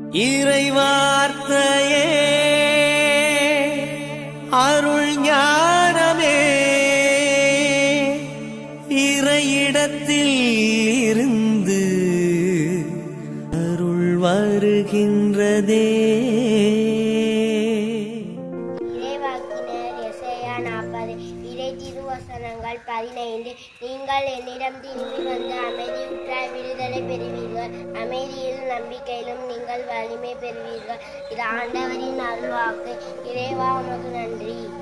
இறைவார்த்தையே அருள் ஞானமே இறையிடத்தில் இருந்து அருள் வருகின்றதே இறைவாக்கினர் எசையா நாற்பது இறை திருவசனங்கள் பதினைந்து நீங்கள் என்னிடம் திரும்பி வந்து அமைதியுற்றால் விடுதலை பெறுவீர்கள் அமைதியில் நம்பிக்கையிலும் நீங்கள் வலிமை பெறுவீர்கள் இது ஆண்டவரின் அருள்வாக்கு இறைவா உமக்கு நன்றி